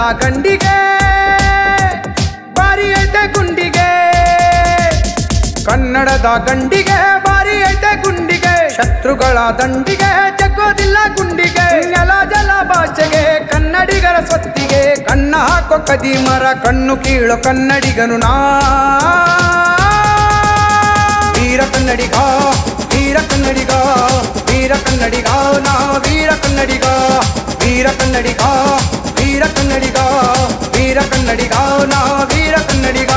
ಗಂಡಿಗೆ ಬಾರಿ ಐತೆ ಗುಂಡಿಗೆ ಕನ್ನಡದ ಗಂಡಿಗೆ ಬಾರಿ ಐತೆ ಗುಂಡಿಗೆ ಶತ್ರುಗಳ ದಂಡಿಗೆ ಜಗ್ಗೋದಿಲ್ಲ ಗುಂಡಿಗೆ ನೆಲ ಜಲ ಭಾಷೆಗೆ ಕನ್ನಡಿಗರ ಸ್ವತ್ತಿಗೆ ಕಣ್ಣ ಹಾಕೋ ಕದಿಮರ ಕಣ್ಣು ಕೀಳೋ ಕನ್ನಡಿಗನು ನಾ ವೀರ ಕನ್ನಡಿಗ ವೀರ ಕನ್ನಡಿಗ ವೀರ ಕನ್ನಡಿಗ ನಾ ವೀರ ಕನ್ನಡಿಗ ವೀರ ಕನ್ನಡಿಗ ವೀರ ಕನ್ನಡಿಗ ವೀರ ಕನ್ನಡಿಗ ನಾ ವೀರ ಕನ್ನಡಿಗ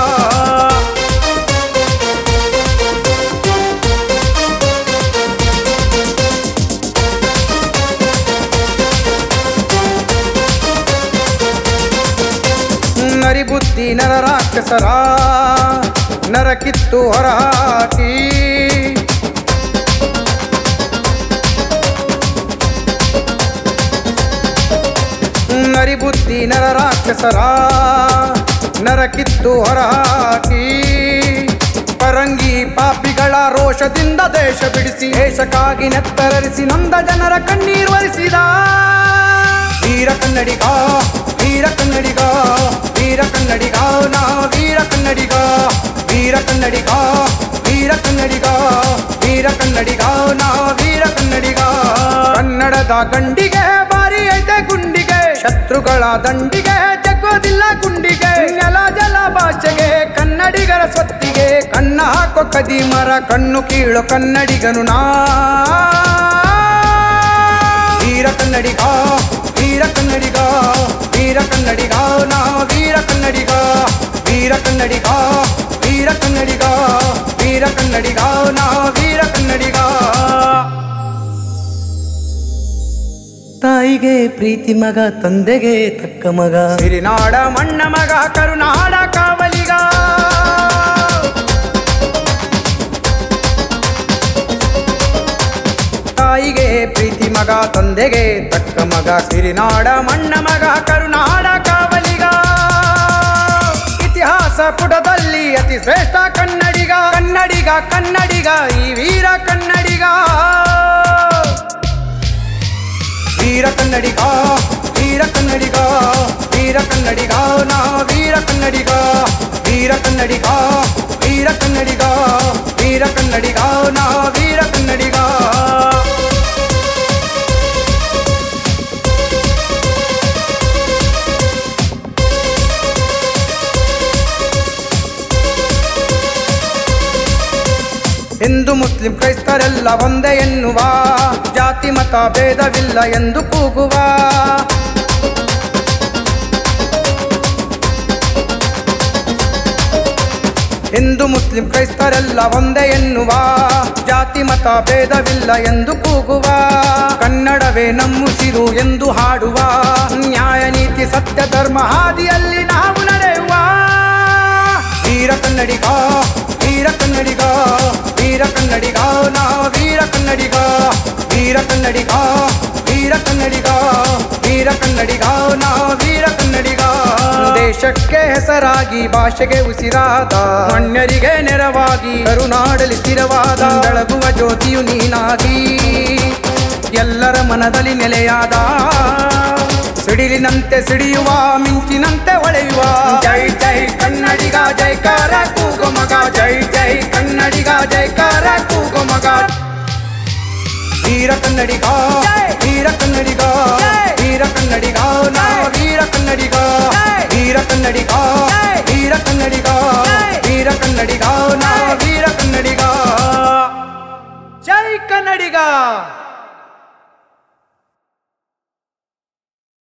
ನರಿಬುದ್ಧಿ ನರ ರಾಕ್ಷಸರ ನರ ಕಿತ್ತು ಹೊರಹಾಕಿ ನರಿಬುದ್ಧಿ ನರ ರಾಕ್ಷಸರ ನರ ಕಿತ್ತು ಹೊರಹಾಕಿ ಪರಂಗಿ ಪಾಪಿಗಳ ರೋಷದಿಂದ ದೇಶ ಬಿಡಿಸಿ ದೇಶಕ್ಕಾಗಿ ನೆತ್ತರರಿಸಿ ನೊಂದ ಜನರ ಕಣ್ಣೀರು ಒರೆಸಿದ ವೀರ ಕನ್ನಡಿಗ ವೀರ ಕನ್ನಡಿಗ ವೀರ ಕನ್ನಡಿಗ ನಾ ವೀರ ಕನ್ನಡಿಗ ವೀರ ಕನ್ನಡಿಗ ವೀರ ಕನ್ನಡಿಗ ವೀರ ಕನ್ನಡಿಗ ನಾ ವೀರ ಕನ್ನಡಿಗ ಕನ್ನಡದ ಗಂಡಿಗೆ ಬಾರಿ ಐತೆ ಗುಂಡಿಗೆ ಶತ್ರುಗಳ ದಂಡಿಗೆ ಜಗ್ಗೋದಿಲ್ಲ ಗುಂಡಿಗೆ ನೆಲ ಜಲ ಭಾಷೆಗೆ ಕನ್ನಡಿಗರ ಸ್ವತ್ತಿಗೆ ಕಣ್ಣ ಹಾಕೋ ಕದಿಮರ ಕಣ್ಣು ಕೀಳೋ ಕನ್ನಡಿಗನು ನಾ ವೀರ ಕನ್ನಡಿಗ ವೀರ ಕನ್ನಡಿಗ ವೀರ ಕನ್ನಡಿಗ ನಾ ವೀರ ಕನ್ನಡಿಗ ವೀರ ಕನ್ನಡಿಗ ವೀರ ಕನ್ನಡಿಗ ವೀರ ಕನ್ನಡಿಗ ನಾ ವೀರ ಕನ್ನಡಿಗ ತಾಯಿಗೆ ಪ್ರೀತಿ ಮಗ ತಂದೆಗೆ ತಕ್ಕ ಮಗ ಸಿರಿನಾಡ ಮಣ್ಣ ಮಗ ಕರುನಾಡ ಕಾವಲಿಗ ತಾಯಿಗೆ ಪ್ರೀತಿ ಮಗ ತಂದೆಗೆ ತಕ್ಕ ಮಗ ಸಿರಿನಾಡ ಮಣ್ಣ ಮಗ ಕರುನಾಡ ಕಾವಲಿಗ ಇತಿಹಾಸ ಪುಟದಲ್ಲಿ ಅತಿ ಶ್ರೇಷ್ಠ ಕನ್ನಡಿಗ ಕನ್ನಡಿಗ ಕನ್ನಡಿಗ ಈ ವೀರ ಕನ್ನಡಿಗ ವೀರ ಕನ್ನಡಿಗ ವೀರ ಕನ್ನಡಿಗ ವೀರ ಕನ್ನಡಿಗ ನಾ ವೀರ ಕನ್ನಡಿಗ ವೀರ ಕನ್ನಡಿಗ ವೀರ ಕನ್ನಡಿಗ ವೀರ ಕನ್ನಡಿಗ ನಾ ವೀರ ಕನ್ನಡಿಗ ಹಿಂದೂ ಮುಸ್ಲಿಂ ಕ್ರೈಸ್ತರೆಲ್ಲ ಒಂದೇ ಎನ್ನುವ ಜಾತಿ ಮತ ಭೇದವಿಲ್ಲ ಎಂದು ಕೂಗುವ ಹಿಂದೂ ಮುಸ್ಲಿಂ ಕ್ರೈಸ್ತರೆಲ್ಲ ಒಂದೇ ಎನ್ನುವ ಜಾತಿ ಮತ ಭೇದವಿಲ್ಲ ಎಂದು ಕೂಗುವ ಕನ್ನಡವೇ ನಮ್ಮುಸಿರು ಎಂದು ಹಾಡುವ ನ್ಯಾಯ ನೀತಿ ಸತ್ಯ ಧರ್ಮ ಹಾದಿಯಲ್ಲಿ ನಾವು ನಡೆಯುವ ವೀರ ಕನ್ನಡಿಗ ವೀರ ಕನ್ನಡಿಗ ವೀರ ಕನ್ನಡಿಗ ನಾ ವೀರ ಕನ್ನಡಿಗ ವೀರ ಕನ್ನಡಿಗ ವೀರ ಕನ್ನಡಿಗ ವೀರ ಕನ್ನಡಿಗ ನಾ ವೀರ ಕನ್ನಡಿಗ ದೇಶಕ್ಕೆ ಹೆಸರಾಗಿ ಭಾಷೆಗೆ ಉಸಿರಾದ ಮಣ್ಯರಿಗೆ ನೆರವಾಗಿ ಕರುನಾಡಲಿ ಸ್ಥಿರವಾದ ಬೆಳಗುವ ಜ್ಯೋತಿಯು ನೀನಾಗಿ ಎಲ್ಲರ ಮನದಲ್ಲಿ ನೆಲೆಯಾದ ಸಿಡಿಲಿನಂತೆ ಸಿಡಿಯುವ ಮಿಂಚಿನಂತೆ ಹೊಳೆಯುವ ಜೈ ಜೈ ಕನ್ನಡಿಗ ಜೈಕಾರ ಕೂಗೋ ಮಗ ಜೈ ಜೈ ಕನ್ನಡಿಗ ಜೈಕಾರ ಕೂಗೋ ಮಗ ವೀರ ಕನ್ನಡಿಗ ವೀರ ಕನ್ನಡಿಗ ವೀರ ಕನ್ನಡಿಗ ನಾ ವೀರ ಕನ್ನಡಿಗ ವೀರ ಕನ್ನಡಿಗ ವೀರ ಕನ್ನಡಿಗ ವೀರ ಕನ್ನಡಿಗ ನಾ ವೀರ ಕನ್ನಡಿಗ ಜೈ ಕನ್ನಡಿಗ